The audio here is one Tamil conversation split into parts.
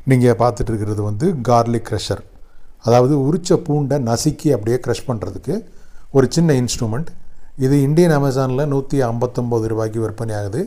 நீங்கள் பார்த்துட்டு இருக்கிறது வந்து கார்லிக் க்ரஷர் அதாவது உரிச்ச பூண்டை நசுக்கி அப்படியே க்ரஷ் பண்ணுறதுக்கு ஒரு சின்ன இன்ஸ்ட்ருமெண்ட் இது இந்தியன் அமேசானில் நூற்றி ஐம்பத்தொம்போது ரூபாய்க்கு விற்பனை ஆகுது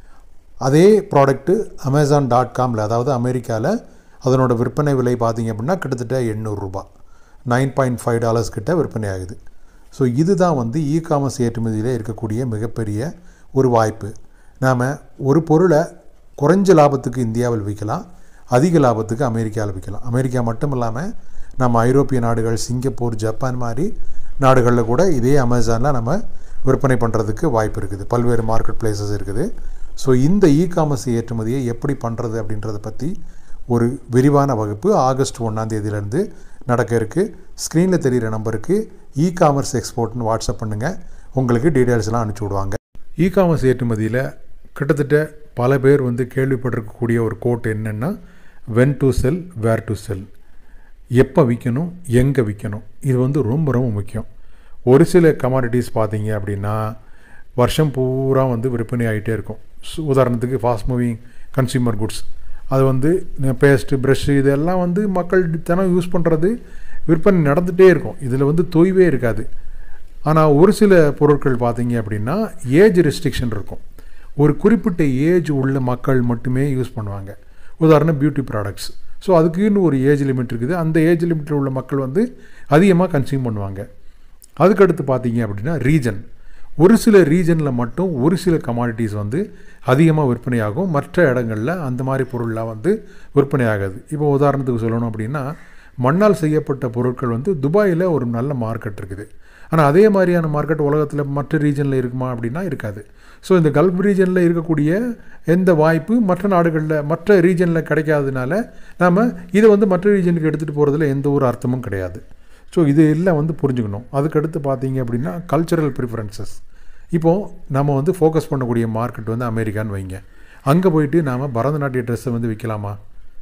அதே ப்ராடக்ட்டு அமேசான் டாட் காமில் அதாவது அமெரிக்காவில் அதனோட விற்பனை விலை பார்த்தீங்க அப்படின்னா கிட்டத்தட்ட எண்ணூறுரூபா நைன் பாயிண்ட் ஃபைவ் டாலர்ஸ் கிட்ட விற்பனை ஆகுது ஸோ இதுதான் வந்து இ காமர்ஸ் ஏற்றுமதியில் இருக்கக்கூடிய மிகப்பெரிய ஒரு வாய்ப்பு நாம் ஒரு பொருளை குறைஞ்ச லாபத்துக்கு இந்தியாவில் விற்கலாம் அதிக லாபத்துக்கு அமெரிக்காவில் விற்கலாம் அமெரிக்கா மட்டும் இல்லாமல் நம்ம ஐரோப்பிய நாடுகள் சிங்கப்பூர் ஜப்பான் மாதிரி நாடுகளில் கூட இதே அமேசானில் நம்ம விற்பனை பண்ணுறதுக்கு வாய்ப்பு இருக்குது பல்வேறு மார்க்கெட் பிளேசஸ் இருக்குது ஸோ இந்த இ காமர்ஸ் ஏற்றுமதியை எப்படி பண்ணுறது அப்படின்றத பற்றி ஒரு விரிவான வகுப்பு ஆகஸ்ட் ஒன்றாம் தேதியிலேருந்து நடக்க இருக்குது ஸ்க்ரீனில் தெரிகிற நம்பருக்கு இ காமர்ஸ் எக்ஸ்போர்ட்னு வாட்ஸ்அப் பண்ணுங்கள் உங்களுக்கு டீட்டெயில்ஸ்லாம் அனுப்பிச்சி விடுவாங்க இ காமர்ஸ் ஏற்றுமதியில் கிட்டத்தட்ட பல பேர் வந்து கேள்விப்பட்டிருக்கக்கூடிய ஒரு கோட் என்னென்னா when to sell where to sell எப்போ விற்கணும் எங்கே விற்கணும் இது வந்து ரொம்ப ரொம்ப முக்கியம் ஒரு சில கமாடிட்டிஸ் பார்த்தீங்க அப்படின்னா வருஷம் பூரா வந்து விற்பனை ஆகிட்டே இருக்கும் சு- உதாரணத்துக்கு ஃபாஸ்ட் மூவிங் கன்சியூமர் குட்ஸ் அது வந்து பேஸ்ட்டு ப்ரஷ்ஷு இதெல்லாம் வந்து மக்கள் தினம் யூஸ் பண்ணுறது விற்பனை நடந்துகிட்டே இருக்கும் இதில் வந்து தொய்வே இருக்காது ஆனால் ஒரு சில பொருட்கள் பார்த்தீங்க அப்படின்னா ஏஜ் ரெஸ்ட்ரிக்ஷன் இருக்கும் ஒரு குறிப்பிட்ட ஏஜ் உள்ள மக்கள் மட்டுமே யூஸ் பண்ணுவாங்க உதாரணம் பியூட்டி ப்ராடக்ட்ஸ் ஸோ அதுக்குன்னு ஒரு ஏஜ் லிமிட் இருக்குது அந்த ஏஜ் லிமிட்டில் உள்ள மக்கள் வந்து அதிகமாக கன்சியூம் பண்ணுவாங்க அதுக்கடுத்து பார்த்தீங்க அப்படின்னா ரீஜன் ஒரு சில ரீஜனில் மட்டும் ஒரு சில கமாடிட்டிஸ் வந்து அதிகமாக விற்பனையாகும் மற்ற இடங்களில் அந்த மாதிரி பொருள்லாம் வந்து விற்பனை ஆகாது இப்போ உதாரணத்துக்கு சொல்லணும் அப்படின்னா மண்ணால் செய்யப்பட்ட பொருட்கள் வந்து துபாயில் ஒரு நல்ல மார்க்கெட் இருக்குது ஆனால் அதே மாதிரியான மார்க்கெட் உலகத்தில் மற்ற ரீஜனில் இருக்குமா அப்படின்னா இருக்காது ஸோ இந்த கல்ஃப் ரீஜனில் இருக்கக்கூடிய எந்த வாய்ப்பு மற்ற நாடுகளில் மற்ற ரீஜனில் கிடைக்காததுனால நாம் இதை வந்து மற்ற ரீஜனுக்கு எடுத்துகிட்டு போகிறதுல எந்த ஒரு அர்த்தமும் கிடையாது ஸோ இது எல்லாம் வந்து புரிஞ்சுக்கணும் அதுக்கடுத்து பார்த்தீங்க அப்படின்னா கல்ச்சரல் ப்ரிஃபரன்சஸ் இப்போது நம்ம வந்து ஃபோக்கஸ் பண்ணக்கூடிய மார்க்கெட் வந்து அமெரிக்கான்னு வைங்க அங்கே போயிட்டு நாம் பரதநாட்டிய ட்ரெஸ்ஸை வந்து விற்கலாமா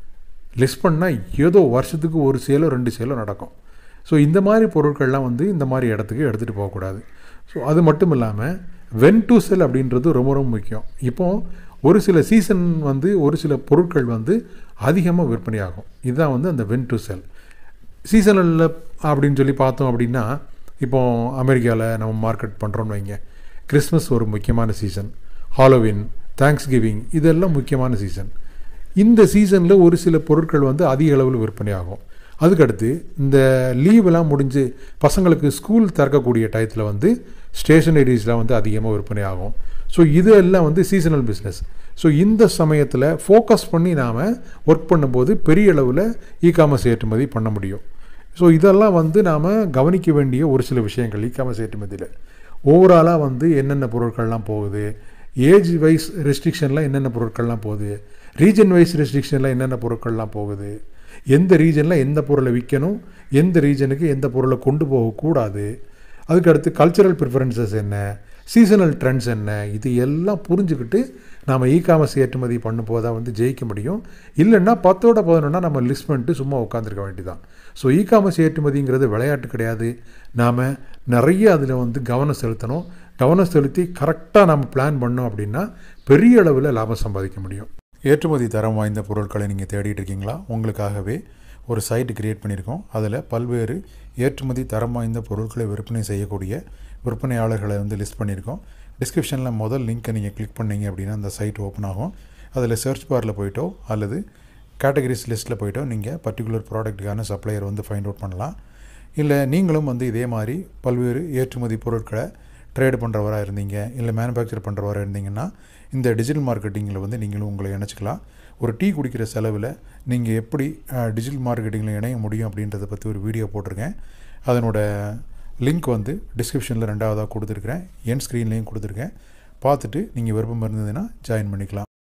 லிஸ்ட் பண்ணால் ஏதோ வருஷத்துக்கு ஒரு சேலோ ரெண்டு சேலோ நடக்கும் ஸோ இந்த மாதிரி பொருட்கள்லாம் வந்து இந்த மாதிரி இடத்துக்கு எடுத்துகிட்டு போகக்கூடாது ஸோ அது மட்டும் இல்லாமல் வென் டு செல் அப்படின்றது ரொம்ப ரொம்ப முக்கியம் இப்போது ஒரு சில சீசன் வந்து ஒரு சில பொருட்கள் வந்து அதிகமாக விற்பனையாகும் இதுதான் வந்து அந்த வென் டு செல் சீசனலில் அப்படின்னு சொல்லி பார்த்தோம் அப்படின்னா இப்போ அமெரிக்காவில் நம்ம மார்க்கெட் பண்ணுறோம்னு வைங்க கிறிஸ்மஸ் ஒரு முக்கியமான சீசன் ஹாலோவின் தேங்க்ஸ் கிவிங் இதெல்லாம் முக்கியமான சீசன் இந்த சீசனில் ஒரு சில பொருட்கள் வந்து அதிக அளவில் விற்பனை ஆகும் அதுக்கடுத்து இந்த லீவெல்லாம் முடிஞ்சு பசங்களுக்கு ஸ்கூல் திறக்கக்கூடிய டயத்தில் வந்து ஸ்டேஷனரிஸ்லாம் வந்து அதிகமாக விற்பனை ஆகும் ஸோ இது எல்லாம் வந்து சீசனல் பிஸ்னஸ் ஸோ இந்த சமயத்தில் ஃபோக்கஸ் பண்ணி நாம் ஒர்க் பண்ணும்போது பெரிய அளவில் இ காமர்ஸ் ஏற்றுமதி பண்ண முடியும் ஸோ இதெல்லாம் வந்து நாம் கவனிக்க வேண்டிய ஒரு சில விஷயங்கள் இ காமர்ஸ் ஏற்றுமதியில் ஓவராலாக வந்து என்னென்ன பொருட்கள்லாம் போகுது ஏஜ் வைஸ் ரெஸ்ட்ரிக்ஷனில் என்னென்ன பொருட்கள்லாம் போகுது ரீஜன் வைஸ் ரெஸ்ட்ரிக்ஷனில் என்னென்ன பொருட்கள்லாம் போகுது எந்த ரீஜனில் எந்த பொருளை விற்கணும் எந்த ரீஜனுக்கு எந்த பொருளை கொண்டு போகக்கூடாது அதுக்கடுத்து கல்ச்சுரல் ப்ரிஃபரன்சஸ் என்ன சீசனல் ட்ரெண்ட்ஸ் என்ன இது எல்லாம் புரிஞ்சுக்கிட்டு நாம் இ காமர்ஸ் ஏற்றுமதி பண்ணும்போது தான் வந்து ஜெயிக்க முடியும் இல்லைன்னா பத்தோட பதினொன்னா நம்ம லிஸ்ட் பண்ணிட்டு சும்மா உட்காந்துருக்க வேண்டியதான் ஸோ இ காமர்ஸ் ஏற்றுமதிங்கிறது விளையாட்டு கிடையாது நாம் நிறைய அதில் வந்து கவனம் செலுத்தணும் கவனம் செலுத்தி கரெக்டாக நம்ம பிளான் பண்ணோம் அப்படின்னா பெரிய அளவில் லாபம் சம்பாதிக்க முடியும் ஏற்றுமதி தரம் வாய்ந்த பொருட்களை நீங்கள் தேடிட்டு இருக்கீங்களா உங்களுக்காகவே ஒரு சைட்டு கிரியேட் பண்ணியிருக்கோம் அதில் பல்வேறு ஏற்றுமதி தரம் வாய்ந்த பொருட்களை விற்பனை செய்யக்கூடிய விற்பனையாளர்களை வந்து லிஸ்ட் பண்ணியிருக்கோம் டிஸ்கிரிப்ஷனில் முதல் லிங்க்கை நீங்கள் கிளிக் பண்ணீங்க அப்படின்னா அந்த சைட் ஓப்பன் ஆகும் அதில் சர்ச் பாரில் போயிட்டோ அல்லது கேட்டகரிஸ் லிஸ்ட்டில் போயிட்டோ நீங்கள் பர்டிகுலர் ப்ராடக்ட்டுக்கான சப்ளையர் வந்து ஃபைண்ட் அவுட் பண்ணலாம் இல்லை நீங்களும் வந்து இதே மாதிரி பல்வேறு ஏற்றுமதி பொருட்களை ட்ரேடு பண்ணுறவராக இருந்தீங்க இல்லை மேனுஃபேக்சர் பண்ணுறவராக இருந்தீங்கன்னா இந்த டிஜிட்டல் மார்க்கெட்டிங்கில் வந்து நீங்களும் உங்களை இணைச்சிக்கலாம் ஒரு டீ குடிக்கிற செலவில் நீங்கள் எப்படி டிஜிட்டல் மார்க்கெட்டிங்கில் இணைய முடியும் அப்படின்றத பற்றி ஒரு வீடியோ போட்டிருக்கேன் அதனோட லிங்க் வந்து டிஸ்கிரிப்ஷனில் ரெண்டாவதாக கொடுத்துருக்குறேன் என் ஸ்க்ரீன்லேயும் கொடுத்துருக்கேன் பார்த்துட்டு நீங்கள் விருப்பம் இருந்ததுன்னா ஜாயின் பண்ணிக்கலாம்